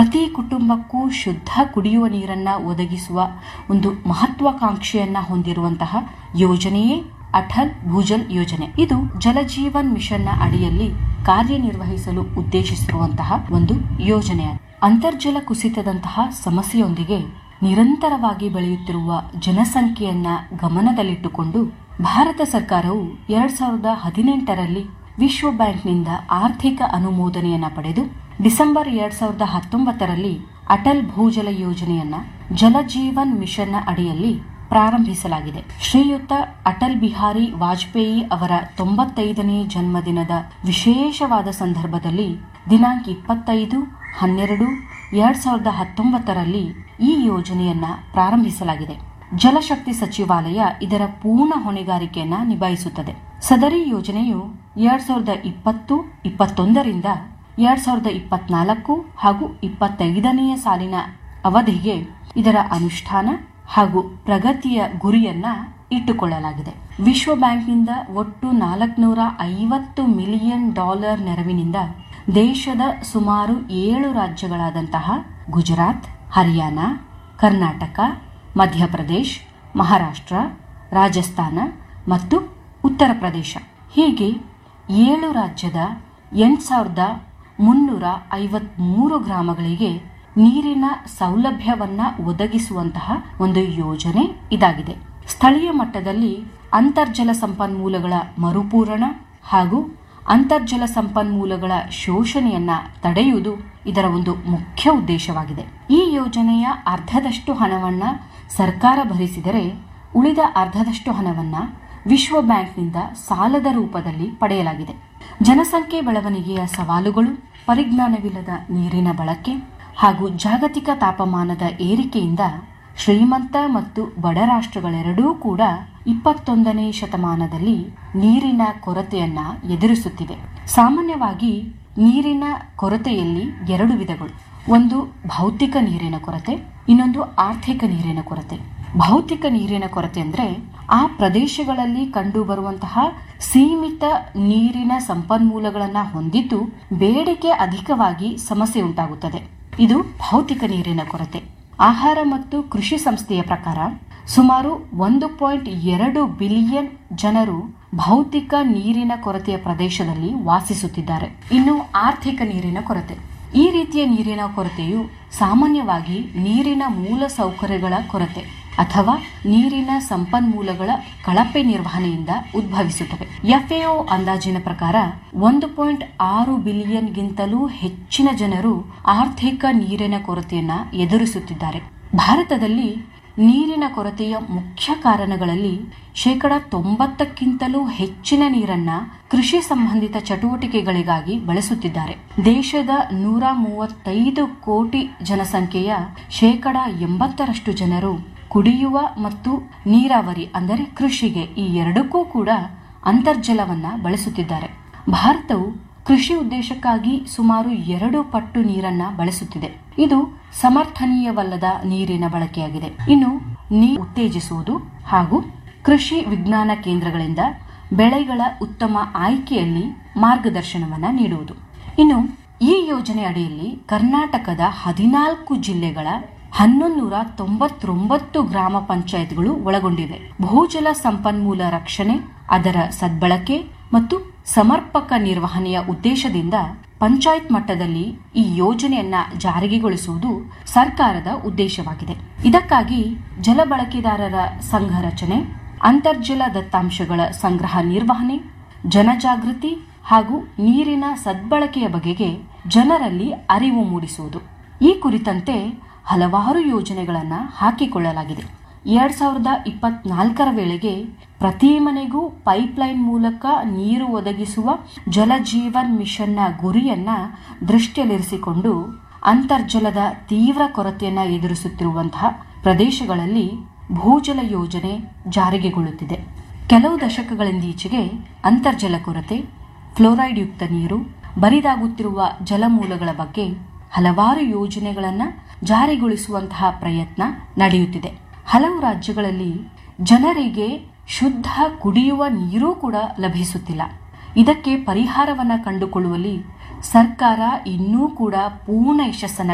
ಪ್ರತಿ ಕುಟುಂಬಕ್ಕೂ ಶುದ್ಧ ಕುಡಿಯುವ ನೀರನ್ನ ಒದಗಿಸುವ ಒಂದು ಮಹತ್ವಾಕಾಂಕ್ಷೆಯನ್ನ ಹೊಂದಿರುವಂತಹ ಯೋಜನೆಯೇ ಅಟಲ್ ಭೂಜಲ್ ಯೋಜನೆ ಇದು ಜಲಜೀವನ್ ಮಿಷನ್ನ ಅಡಿಯಲ್ಲಿ ಕಾರ್ಯನಿರ್ವಹಿಸಲು ಉದ್ದೇಶಿಸಿರುವಂತಹ ಒಂದು ಯೋಜನೆ ಅಂತರ್ಜಲ ಕುಸಿತದಂತಹ ಸಮಸ್ಯೆಯೊಂದಿಗೆ ನಿರಂತರವಾಗಿ ಬೆಳೆಯುತ್ತಿರುವ ಜನಸಂಖ್ಯೆಯನ್ನ ಗಮನದಲ್ಲಿಟ್ಟುಕೊಂಡು ಭಾರತ ಸರ್ಕಾರವು ಎರಡ್ ಸಾವಿರದ ಹದಿನೆಂಟರಲ್ಲಿ ವಿಶ್ವ ಬ್ಯಾಂಕ್ನಿಂದ ಆರ್ಥಿಕ ಅನುಮೋದನೆಯನ್ನ ಪಡೆದು ಡಿಸೆಂಬರ್ ಎರಡ್ ಸಾವಿರದ ಹತ್ತೊಂಬತ್ತರಲ್ಲಿ ಅಟಲ್ ಭೂಜಲ ಯೋಜನೆಯನ್ನ ಜಲಜೀವನ್ ಮಿಷನ್ನ ಅಡಿಯಲ್ಲಿ ಪ್ರಾರಂಭಿಸಲಾಗಿದೆ ಶ್ರೀಯುತ ಅಟಲ್ ಬಿಹಾರಿ ವಾಜಪೇಯಿ ಅವರ ತೊಂಬತ್ತೈದನೇ ಜನ್ಮದಿನದ ವಿಶೇಷವಾದ ಸಂದರ್ಭದಲ್ಲಿ ದಿನಾಂಕ ಇಪ್ಪತ್ತೈದು ಹನ್ನೆರಡು ಎರಡ್ ಸಾವಿರದ ಹತ್ತೊಂಬತ್ತರಲ್ಲಿ ಈ ಯೋಜನೆಯನ್ನ ಪ್ರಾರಂಭಿಸಲಾಗಿದೆ ಜಲಶಕ್ತಿ ಸಚಿವಾಲಯ ಇದರ ಪೂರ್ಣ ಹೊಣೆಗಾರಿಕೆಯನ್ನ ನಿಭಾಯಿಸುತ್ತದೆ ಸದರಿ ಯೋಜನೆಯು ಎರಡ್ ಸಾವಿರದ ಇಪ್ಪತ್ತು ಇಪ್ಪತ್ತೊಂದರಿಂದ ಎರಡ್ ಸಾವಿರದ ಇಪ್ಪತ್ನಾಲ್ಕು ಹಾಗೂ ಇಪ್ಪತ್ತೈದನೆಯ ಸಾಲಿನ ಅವಧಿಗೆ ಇದರ ಅನುಷ್ಠಾನ ಹಾಗೂ ಪ್ರಗತಿಯ ಗುರಿಯನ್ನ ಇಟ್ಟುಕೊಳ್ಳಲಾಗಿದೆ ವಿಶ್ವ ಬ್ಯಾಂಕ್ನಿಂದ ಒಟ್ಟು ನಾಲ್ಕುನೂರ ಐವತ್ತು ಮಿಲಿಯನ್ ಡಾಲರ್ ನೆರವಿನಿಂದ ದೇಶದ ಸುಮಾರು ಏಳು ರಾಜ್ಯಗಳಾದಂತಹ ಗುಜರಾತ್ ಹರಿಯಾಣ ಕರ್ನಾಟಕ ಮಧ್ಯಪ್ರದೇಶ್ ಮಹಾರಾಷ್ಟ್ರ ರಾಜಸ್ಥಾನ ಮತ್ತು ಉತ್ತರ ಪ್ರದೇಶ ಹೀಗೆ ಏಳು ರಾಜ್ಯದ ಎಂಟು ಸಾವಿರದ ಮುನ್ನೂರ ಐವತ್ಮೂರು ಗ್ರಾಮಗಳಿಗೆ ನೀರಿನ ಸೌಲಭ್ಯವನ್ನ ಒದಗಿಸುವಂತಹ ಒಂದು ಯೋಜನೆ ಇದಾಗಿದೆ ಸ್ಥಳೀಯ ಮಟ್ಟದಲ್ಲಿ ಅಂತರ್ಜಲ ಸಂಪನ್ಮೂಲಗಳ ಮರುಪೂರಣ ಹಾಗೂ ಅಂತರ್ಜಲ ಸಂಪನ್ಮೂಲಗಳ ಶೋಷಣೆಯನ್ನ ತಡೆಯುವುದು ಇದರ ಒಂದು ಮುಖ್ಯ ಉದ್ದೇಶವಾಗಿದೆ ಈ ಯೋಜನೆಯ ಅರ್ಧದಷ್ಟು ಹಣವನ್ನ ಸರ್ಕಾರ ಭರಿಸಿದರೆ ಉಳಿದ ಅರ್ಧದಷ್ಟು ಹಣವನ್ನ ವಿಶ್ವ ಬ್ಯಾಂಕ್ನಿಂದ ಸಾಲದ ರೂಪದಲ್ಲಿ ಪಡೆಯಲಾಗಿದೆ ಜನಸಂಖ್ಯೆ ಬೆಳವಣಿಗೆಯ ಸವಾಲುಗಳು ಪರಿಜ್ಞಾನವಿಲ್ಲದ ನೀರಿನ ಬಳಕೆ ಹಾಗೂ ಜಾಗತಿಕ ತಾಪಮಾನದ ಏರಿಕೆಯಿಂದ ಶ್ರೀಮಂತ ಮತ್ತು ಬಡ ರಾಷ್ಟ್ರಗಳೆರಡೂ ಕೂಡ ಇಪ್ಪತ್ತೊಂದನೇ ಶತಮಾನದಲ್ಲಿ ನೀರಿನ ಕೊರತೆಯನ್ನ ಎದುರಿಸುತ್ತಿವೆ ಸಾಮಾನ್ಯವಾಗಿ ನೀರಿನ ಕೊರತೆಯಲ್ಲಿ ಎರಡು ವಿಧಗಳು ಒಂದು ಭೌತಿಕ ನೀರಿನ ಕೊರತೆ ಇನ್ನೊಂದು ಆರ್ಥಿಕ ನೀರಿನ ಕೊರತೆ ಭೌತಿಕ ನೀರಿನ ಕೊರತೆ ಅಂದ್ರೆ ಆ ಪ್ರದೇಶಗಳಲ್ಲಿ ಕಂಡು ಬರುವಂತಹ ಸೀಮಿತ ನೀರಿನ ಸಂಪನ್ಮೂಲಗಳನ್ನ ಹೊಂದಿದ್ದು ಬೇಡಿಕೆ ಅಧಿಕವಾಗಿ ಸಮಸ್ಯೆ ಉಂಟಾಗುತ್ತದೆ ಇದು ಭೌತಿಕ ನೀರಿನ ಕೊರತೆ ಆಹಾರ ಮತ್ತು ಕೃಷಿ ಸಂಸ್ಥೆಯ ಪ್ರಕಾರ ಸುಮಾರು ಒಂದು ಪಾಯಿಂಟ್ ಎರಡು ಬಿಲಿಯನ್ ಜನರು ಭೌತಿಕ ನೀರಿನ ಕೊರತೆಯ ಪ್ರದೇಶದಲ್ಲಿ ವಾಸಿಸುತ್ತಿದ್ದಾರೆ ಇನ್ನು ಆರ್ಥಿಕ ನೀರಿನ ಕೊರತೆ ಈ ರೀತಿಯ ನೀರಿನ ಕೊರತೆಯು ಸಾಮಾನ್ಯವಾಗಿ ನೀರಿನ ಮೂಲ ಸೌಕರ್ಯಗಳ ಕೊರತೆ ಅಥವಾ ನೀರಿನ ಸಂಪನ್ಮೂಲಗಳ ಕಳಪೆ ನಿರ್ವಹಣೆಯಿಂದ ಉದ್ಭವಿಸುತ್ತವೆ ಎಫ್ಎಒ ಅಂದಾಜಿನ ಪ್ರಕಾರ ಒಂದು ಪಾಯಿಂಟ್ ಆರು ಬಿಲಿಯನ್ಗಿಂತಲೂ ಹೆಚ್ಚಿನ ಜನರು ಆರ್ಥಿಕ ನೀರಿನ ಕೊರತೆಯನ್ನ ಎದುರಿಸುತ್ತಿದ್ದಾರೆ ಭಾರತದಲ್ಲಿ ನೀರಿನ ಕೊರತೆಯ ಮುಖ್ಯ ಕಾರಣಗಳಲ್ಲಿ ಶೇಕಡ ತೊಂಬತ್ತಕ್ಕಿಂತಲೂ ಹೆಚ್ಚಿನ ನೀರನ್ನ ಕೃಷಿ ಸಂಬಂಧಿತ ಚಟುವಟಿಕೆಗಳಿಗಾಗಿ ಬಳಸುತ್ತಿದ್ದಾರೆ ದೇಶದ ನೂರ ಮೂವತ್ತೈದು ಕೋಟಿ ಜನಸಂಖ್ಯೆಯ ಶೇಕಡ ಎಂಬತ್ತರಷ್ಟು ಜನರು ಕುಡಿಯುವ ಮತ್ತು ನೀರಾವರಿ ಅಂದರೆ ಕೃಷಿಗೆ ಈ ಎರಡಕ್ಕೂ ಕೂಡ ಅಂತರ್ಜಲವನ್ನ ಬಳಸುತ್ತಿದ್ದಾರೆ ಭಾರತವು ಕೃಷಿ ಉದ್ದೇಶಕ್ಕಾಗಿ ಸುಮಾರು ಎರಡು ಪಟ್ಟು ನೀರನ್ನ ಬಳಸುತ್ತಿದೆ ಇದು ಸಮರ್ಥನೀಯವಲ್ಲದ ನೀರಿನ ಬಳಕೆಯಾಗಿದೆ ಇನ್ನು ನೀರು ಉತ್ತೇಜಿಸುವುದು ಹಾಗೂ ಕೃಷಿ ವಿಜ್ಞಾನ ಕೇಂದ್ರಗಳಿಂದ ಬೆಳೆಗಳ ಉತ್ತಮ ಆಯ್ಕೆಯಲ್ಲಿ ಮಾರ್ಗದರ್ಶನವನ್ನ ನೀಡುವುದು ಇನ್ನು ಈ ಯೋಜನೆ ಅಡಿಯಲ್ಲಿ ಕರ್ನಾಟಕದ ಹದಿನಾಲ್ಕು ಜಿಲ್ಲೆಗಳ ಹನ್ನೊಂದೂರ ತೊಂಬತ್ತೊಂಬತ್ತು ಗ್ರಾಮ ಪಂಚಾಯತ್ಗಳು ಒಳಗೊಂಡಿವೆ ಭೂಜಲ ಸಂಪನ್ಮೂಲ ರಕ್ಷಣೆ ಅದರ ಸದ್ಬಳಕೆ ಮತ್ತು ಸಮರ್ಪಕ ನಿರ್ವಹಣೆಯ ಉದ್ದೇಶದಿಂದ ಪಂಚಾಯತ್ ಮಟ್ಟದಲ್ಲಿ ಈ ಯೋಜನೆಯನ್ನ ಜಾರಿಗೆಗೊಳಿಸುವುದು ಸರ್ಕಾರದ ಉದ್ದೇಶವಾಗಿದೆ ಇದಕ್ಕಾಗಿ ಜಲ ಬಳಕೆದಾರರ ಸಂಘ ರಚನೆ ಅಂತರ್ಜಲ ದತ್ತಾಂಶಗಳ ಸಂಗ್ರಹ ನಿರ್ವಹಣೆ ಜನಜಾಗೃತಿ ಹಾಗೂ ನೀರಿನ ಸದ್ಬಳಕೆಯ ಬಗೆಗೆ ಜನರಲ್ಲಿ ಅರಿವು ಮೂಡಿಸುವುದು ಈ ಕುರಿತಂತೆ ಹಲವಾರು ಯೋಜನೆಗಳನ್ನು ಹಾಕಿಕೊಳ್ಳಲಾಗಿದೆ ಎರಡ್ ಸಾವಿರದ ಇಪ್ಪತ್ನಾಲ್ಕರ ವೇಳೆಗೆ ಪ್ರತಿ ಮನೆಗೂ ಪೈಪ್ಲೈನ್ ಮೂಲಕ ನೀರು ಒದಗಿಸುವ ಜಲಜೀವನ್ ಮಿಷನ್ನ ಗುರಿಯನ್ನ ದೃಷ್ಟಿಯಲ್ಲಿರಿಸಿಕೊಂಡು ಅಂತರ್ಜಲದ ತೀವ್ರ ಕೊರತೆಯನ್ನ ಎದುರಿಸುತ್ತಿರುವಂತಹ ಪ್ರದೇಶಗಳಲ್ಲಿ ಭೂಜಲ ಯೋಜನೆ ಜಾರಿಗೆಗೊಳ್ಳುತ್ತಿದೆ ಕೆಲವು ದಶಕಗಳಿಂದೀಚೆಗೆ ಅಂತರ್ಜಲ ಕೊರತೆ ಫ್ಲೋರೈಡ್ ಯುಕ್ತ ನೀರು ಬರಿದಾಗುತ್ತಿರುವ ಜಲಮೂಲಗಳ ಬಗ್ಗೆ ಹಲವಾರು ಯೋಜನೆಗಳನ್ನು ಜಾರಿಗೊಳಿಸುವಂತಹ ಪ್ರಯತ್ನ ನಡೆಯುತ್ತಿದೆ ಹಲವು ರಾಜ್ಯಗಳಲ್ಲಿ ಜನರಿಗೆ ಶುದ್ಧ ಕುಡಿಯುವ ನೀರೂ ಕೂಡ ಲಭಿಸುತ್ತಿಲ್ಲ ಇದಕ್ಕೆ ಪರಿಹಾರವನ್ನ ಕಂಡುಕೊಳ್ಳುವಲ್ಲಿ ಸರ್ಕಾರ ಇನ್ನೂ ಕೂಡ ಪೂರ್ಣ ಯಶಸ್ಸನ್ನ